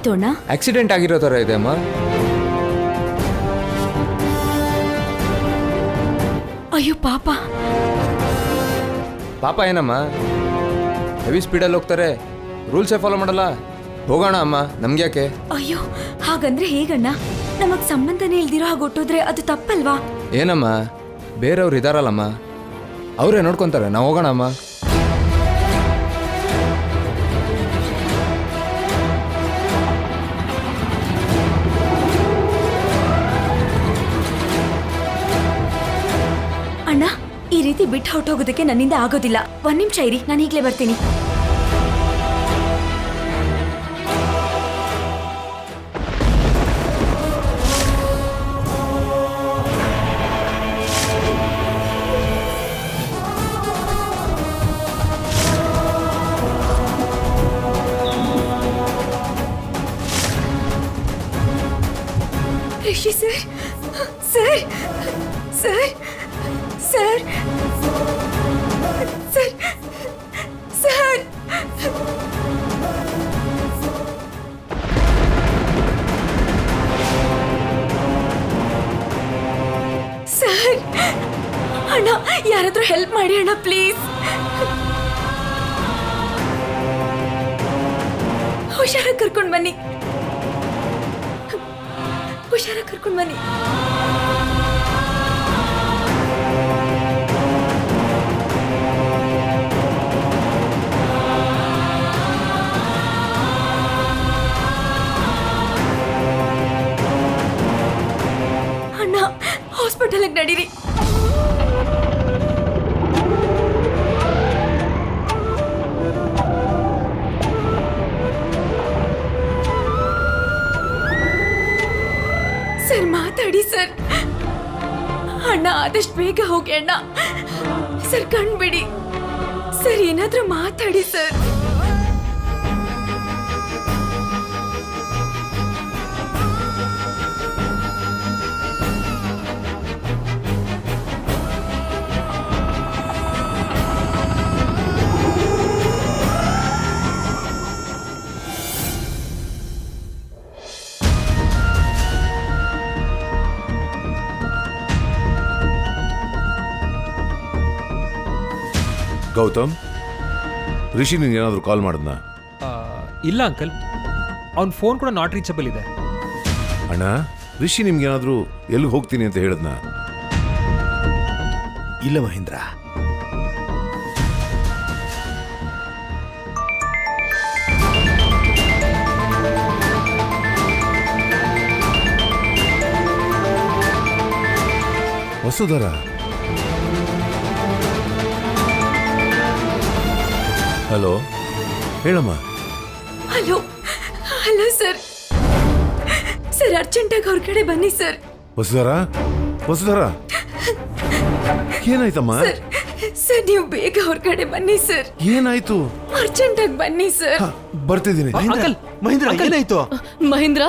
ಏನಾಯ್ತು ಅಣ್ಣ ಆಕ್ಸಿಡೆಂಟ್ ಆಗಿರೋ ಥರ ಇದೆ ಅಮ್ಮ ಅಯ್ಯೋ ಪಾಪ ಪಾಪ ಏನಮ್ಮ ಹೆವಿ ಸ್ಪೀಡಲ್ಲಿ ಹೋಗ್ತಾರೆ ರೂಲ್ಸೇ ಫಾಲೋ ಮಾಡಲ್ಲ ಹೋಗೋಣ ಅಮ್ಮ ನಮ್ಗೆ ಯಾಕೆ ಅಯ್ಯೋ ಹಾಗಂದ್ರೆ ಹೇಗಣ್ಣ ನಮಗ್ ಸಂಬಂಧನೇ ಇಲ್ದಿರೋ ಹಾಗೆ ಹೊಟ್ಟೋದ್ರೆ ಅದು ತಪ್ಪಲ್ವಾ ಏನಮ್ಮ ಬೇರೆಯವ್ರು ಇದಾರಲ್ಲಮ್ಮ ಅವರೇ ನೋಡ್ಕೊಂತಾರೆ ನಾವು ಹೋಗೋಣ ಅಮ್ಮ ಅಣ್ಣ ಈ ರೀತಿ ಬಿಟ್ಟು ಹೊರಟೋಗೋದಕ್ಕೆ ನನ್ನಿಂದ ಆಗೋದಿಲ್ಲ ಒಂದ್ ನಿಮಿಷ ಇರಿ ನಾನು ಈಗಲೇ ಬರ್ತೀನಿ Rishi sir sir sir sir sir sir sir ಅಣ್ಣ ಯಾರಾದ್ರೂ ಹೆಲ್ಪ್ ಮಾಡಿ ಅಣ್ಣ ಪ್ಲೀಸ್ ಹುಷಾರಾಗಿ ಕರ್ಕೊಂಡು ಬನ್ನಿ ಹುಷಾರಾಗಿ ಕರ್ಕೊಂಡು ಬನ್ನಿ ಅಣ್ಣ ಹಾಸ್ಪಿಟಲ್ಗೆ ನಡೀರಿ ಸರ್ ಮಾತಾಡಿ ಸರ್ ಅಣ್ಣ ಆದಷ್ಟು ಬೇಗ ಹೋಗಿ ಅಣ್ಣ ಸರ್ ಕಣ್ಬಿಡಿ ಸರ್ ಏನಾದ್ರೂ ಮಾತಾಡಿ ಸರ್ ಗೌತಮ್ ರಿಷಿ ನಿಂಗೆ ಏನಾದರೂ ಕಾಲ್ ಮಾಡಿದ್ನಾ ಆ, ಇಲ್ಲ ಅಂಕಲ್ ಅವ್ನ ಫೋನ್ ಕೂಡ ನಾಟ್ ರೀಚಬಲ್ ಇದೆ ಅಣ್ಣ ರಿಷಿ ನಿಮ್ಗೇನಾದರೂ ಎಲ್ಲಿಗೆ ಹೋಗ್ತೀನಿ ಅಂತ ಹೇಳಿದ್ನಾ ಇಲ್ಲ ಮಹೇಂದ್ರ ವಸುಧರ ಹಲೋ ಹೇಳಮ್ಮ ಹಲೋ ಹಲೋ ಸರ್ ಸರ್ ಅರ್ಜೆಂಟಾಗಿ ಹೊರಗಡೆ ಬನ್ನಿ ಸರ್ ವಸುಧರ ವಸುಧರ ಏನಾಯ್ತಮ್ಮ ಸರ್ ಸರ್ ನೀವು ಬೇಗ ಹೊರಗಡೆ ಬನ್ನಿ ಸರ್ ಏನಾಯ್ತು ಅರ್ಜೆಂಟಾಗಿ ಬನ್ನಿ ಸರ್ ಹ, ಬರ್ತಿದ್ದೀನಿ ಅಂಕಲ್ ಮಹೇಂದ್ರ ಏನಾಯ್ತು ಮಹೇಂದ್ರ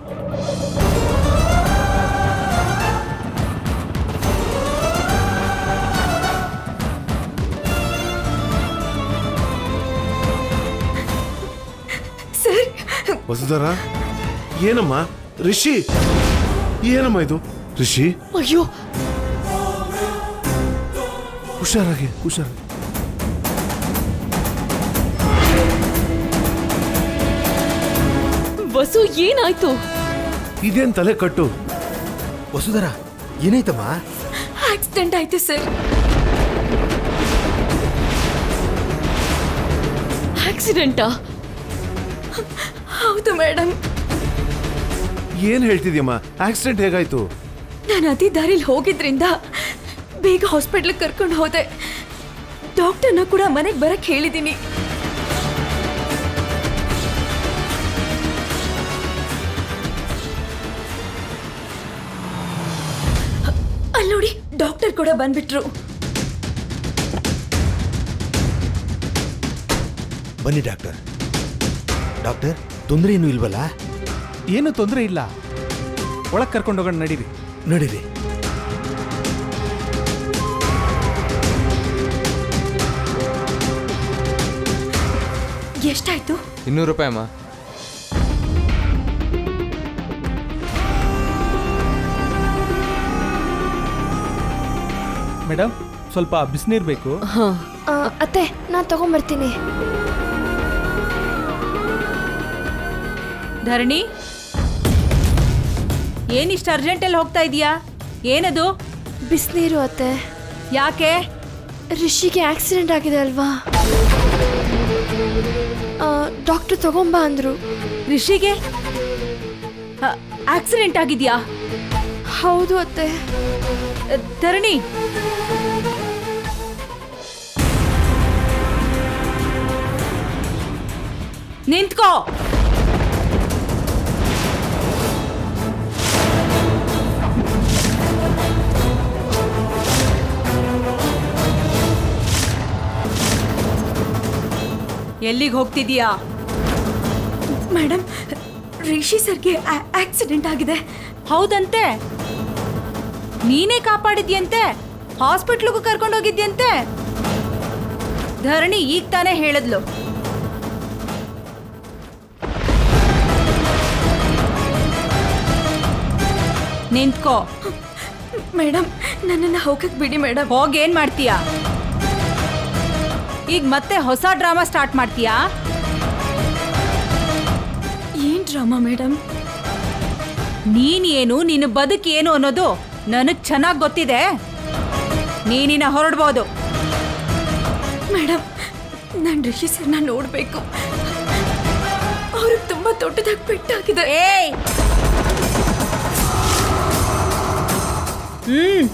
ಸರ್ ವಸುಧರ ಏನಮ್ಮ ರಿಷಿ ಏನಮ್ಮ ಇದು ರಿಷಿ ಅಯ್ಯೋ ಹುಷಾರಾಗಿ ಹುಷಾರಾಗಿ ವಸು ಏನಾಯ್ತು ಇದೇನ್ ತಲೆ ಕಟ್ಟು ವಸುಧರ ಏನಾಯ್ತಮ್ಮ ಆಕ್ಸಿಡೆಂಟ್ ಆಯ್ತು ಸರ್ ಆಕ್ಸಿಡೆಂಟಾ ಹೌದು ಮೇಡಮ್ ಏನ್ ಹೇಳ್ತಿದ್ಯಮ್ಮ ಆಕ್ಸಿಡೆಂಟ್ ಹೇಗಾಯ್ತು ನಾನು ಅದೇ ದಾರಿಲಿ ಹೋಗಿದ್ರಿಂದ ಬೇಗ ಹಾಸ್ಪಿಟ್ಲಿಗೆ ಕರ್ಕೊಂಡು ಹೋದೆ ಡಾಕ್ಟರ್ನ ಕೂಡ ಮನೆಗೆ ಬರಕ್ ಹೇಳಿದ್ದೀನಿ ಅಲ್ಲಿ ನೋಡಿ ಡಾಕ್ಟರ್ ಕೂಡ ಬಂದ್ಬಿಟ್ರು ಬನ್ನಿ ಡಾಕ್ಟರ್ ಡಾಕ್ಟರ್ ತೊಂದರೆ ಏನೂ ಇಲ್ವಲ್ಲ ಏನು ತೊಂದರೆ ಇಲ್ಲ ಒಳಗೆ ಕರ್ಕೊಂಡು ಹೋಗೋಣ ನಡೀರಿ ನಡೀರಿ ಎಷ್ಟಾಯ್ತು ಇನ್ನೂರು ರೂಪಾಯಿ ಅಮ್ಮ ಮೇಡಮ್ ಸ್ವಲ್ಪ ಬಿಸಿನೀರು ಬೇಕು ಆ, ಅತ್ತೆ ನಾನು ತಗೊಂಬರ್ತೀನಿ ಧರಣಿ ಏನಿಷ್ಟು ಅರ್ಜೆಂಟಲ್ಲಿ ಹೋಗ್ತಾ ಇದೀಯಾ ಏನದು ಬಿಸಿನೀರು ಅತ್ತೆ ಯಾಕೆ ರಿಷಿಗೆ ಆಕ್ಸಿಡೆಂಟ್ ಆಗಿದೆ ಅಲ್ವಾ ಡಾಕ್ಟರ್ ತಗೊಂಬಾ ಅಂದ್ರು ರಿಷಿಗೆ ಆಕ್ಸಿಡೆಂಟ್ ಆಗಿದ್ಯಾ ಹೌದು ಅತ್ತೆ ಅ, ಧರಣಿ ನಿಂತ್ಕೋ ಎಲ್ಲಿಗೆ ಹೋಗ್ತಿದೀಯಾ ಮೇಡಮ್ ರಿಷಿ ಸರ್ಗೆ ಆಕ್ಸಿಡೆಂಟ್ ಆಗಿದೆ ಹೌದಂತೆ ನೀನೇ ಕಾಪಾಡಿದ್ಯಂತೆ ಹಾಸ್ಪಿಟ್ಲಿಗೂ ಕರ್ಕೊಂಡು ಹೋಗಿದ್ಯಂತೆ ಧರಣಿ ಈಗ ತಾನೇ ಹೇಳಿದ್ಲು ನಿಂತ್ಕೋ ಮೇಡಮ್ ನನ್ನನ್ನು ಹೋಗಕ್ ಬಿಡಿ ಮೇಡಮ್ ಹೋಗಿ ಏನ್ ಮಾಡ್ತೀಯಾ ಈಗ ಮತ್ತೆ ಹೊಸ ಡ್ರಾಮಾ ಸ್ಟಾರ್ಟ್ ಮಾಡ್ತೀಯಾ ಏನ್ ಡ್ರಾಮಾ ಮೇಡಮ್ ನೀನ್ ಏನು ನಿನ್ನ ಬದುಕೇನು ಅನ್ನೋದು ನನಗ್ ಚೆನ್ನಾಗ್ ಗೊತ್ತಿದೆ ನೀನಿನ ಹೊರಡ್ಬೋದು ಮೇಡಮ್ ನಾನು ರಿಷಿ ಸರ್ನ ನೋಡ್ಬೇಕು ಅವ್ರಿಗೆ ತುಂಬಾ ದೊಡ್ಡದಾಗಿ ಪೆಟ್ಟಾಗಿದೆ ಏಯ್ ಹ್ಮ್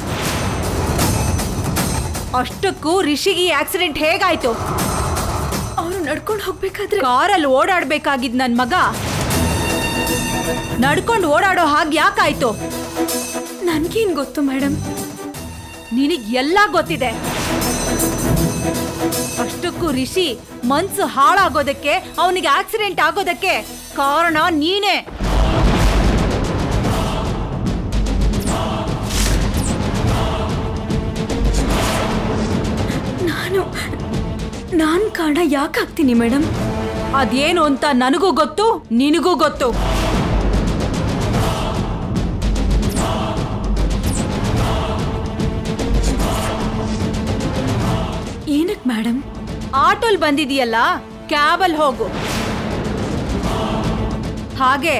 ಅಷ್ಟಕ್ಕೂ ರಿಷಿಗೆ ಆಕ್ಸಿಡೆಂಟ್ ಹೇಗಾಯ್ತು ಅವರು ನಡ್ಕೊಂಡು ಹೋಗ್ಬೇಕಾದ್ರೆ ಕಾರಲ್ಲಿ ಓಡಾಡ್ಬೇಕಾಗಿದ್ ನನ್ ಮಗ ನಡ್ಕೊಂಡು ಓಡಾಡೋ ಹಾಗೆ ಯಾಕಾಯ್ತು ನನ್ಗೇನ್ ಗೊತ್ತು ಮೇಡಮ್ ನಿನಗ್ ಎಲ್ಲ ಗೊತ್ತಿದೆ ಅಷ್ಟಕ್ಕೂ ರಿಷಿ ಮನ್ಸು ಹಾಳಾಗೋದಕ್ಕೆ ಅವನಿಗೆ ಆಕ್ಸಿಡೆಂಟ್ ಆಗೋದಕ್ಕೆ ಕಾರಣ ನೀನೇ ನಾನು ನಾನ್ ಕಾರಣ ಯಾಕಾಗ್ತೀನಿ ಮೇಡಮ್ ಅದೇನು ಅಂತ ನನಗೂ ಗೊತ್ತು ನಿನಗೂ ಗೊತ್ತು ಏನಕ್ ಮೇಡಮ್ ಆಟೋಲ್ ಬಂದಿದೀಯಲ್ಲ ಕ್ಯಾಬಲ್ ಹೋಗು ಹಾಗೆ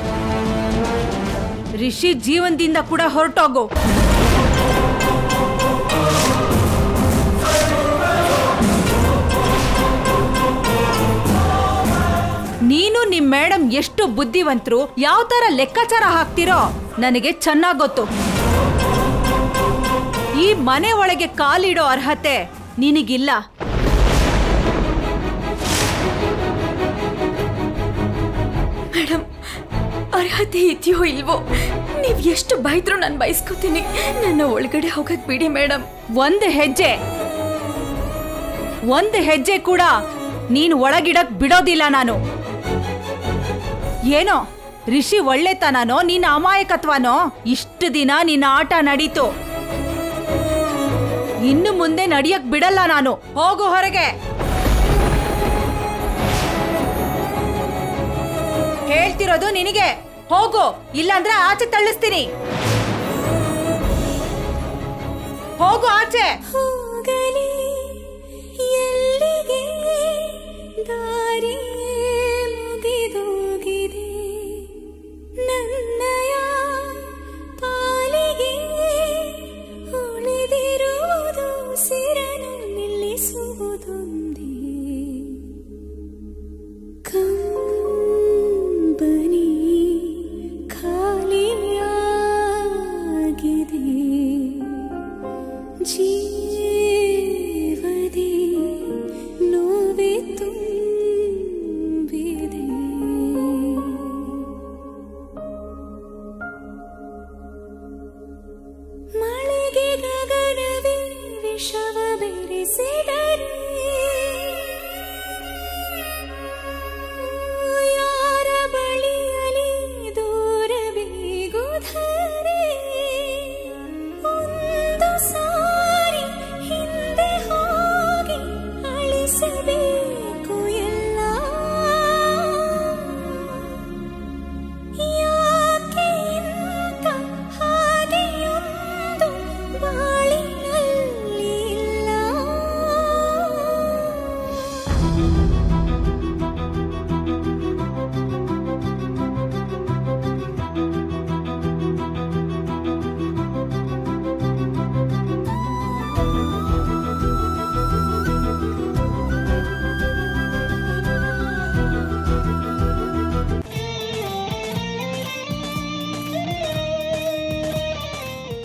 ರಿಷಿ ಜೀವನದಿಂದ ಕೂಡ ಹೊರಟೋಗು ನೀನು ನಿಮ್ ಮೇಡಮ್ ಎಷ್ಟು ಬುದ್ಧಿವಂತರು ಯಾವ ತರ ಲೆಕ್ಕಾಚಾರ ಹಾಕ್ತಿರೋ ನನಗೆ ಚೆನ್ನಾಗ್ ಗೊತ್ತು ಈ ಮನೆ ಒಳಗೆ ಕಾಲಿಡೋ ಅರ್ಹತೆ ನಿನಗಿಲ್ಲ ಮೇಡಮ್ ಅರ್ಹತೆ ಇದೆಯೋ ಇಲ್ವೋ ನೀವ್ ಎಷ್ಟು ಬೈದ್ರು ನಾನು ಬಯಸ್ಕೋತೀನಿ ನನ್ನ ಒಳಗಡೆ ಹೋಗಕ್ ಬಿಡಿ ಮೇಡಮ್ ಒಂದು ಹೆಜ್ಜೆ ಒಂದು ಹೆಜ್ಜೆ ಕೂಡ ನೀನು ಒಳಗಿಡಕ್ ಬಿಡೋದಿಲ್ಲ ನಾನು ಏನೋ ರಿಷಿ ಒಳ್ಳೆತನನೋ ನಿನ್ನ ಅಮಾಯಕತ್ವನೋ ಇಷ್ಟು ದಿನ ನಿನ್ನ ಆಟ ನಡೀತು ಇನ್ನು ಮುಂದೆ ನಡಿಯಕ್ ಬಿಡಲ್ಲ ನಾನು ಹೋಗು ಹೊರಗೆ ಹೇಳ್ತಿರೋದು ನಿನಗೆ ಹೋಗು ಇಲ್ಲಾಂದ್ರೆ ಆಚೆ ತಳ್ಳಿಸ್ತೀನಿ ಹೋಗು ಆಚೆ ಹೋಗಲಿ ಎಲ್ಲಿಗೆ ದಾರಿ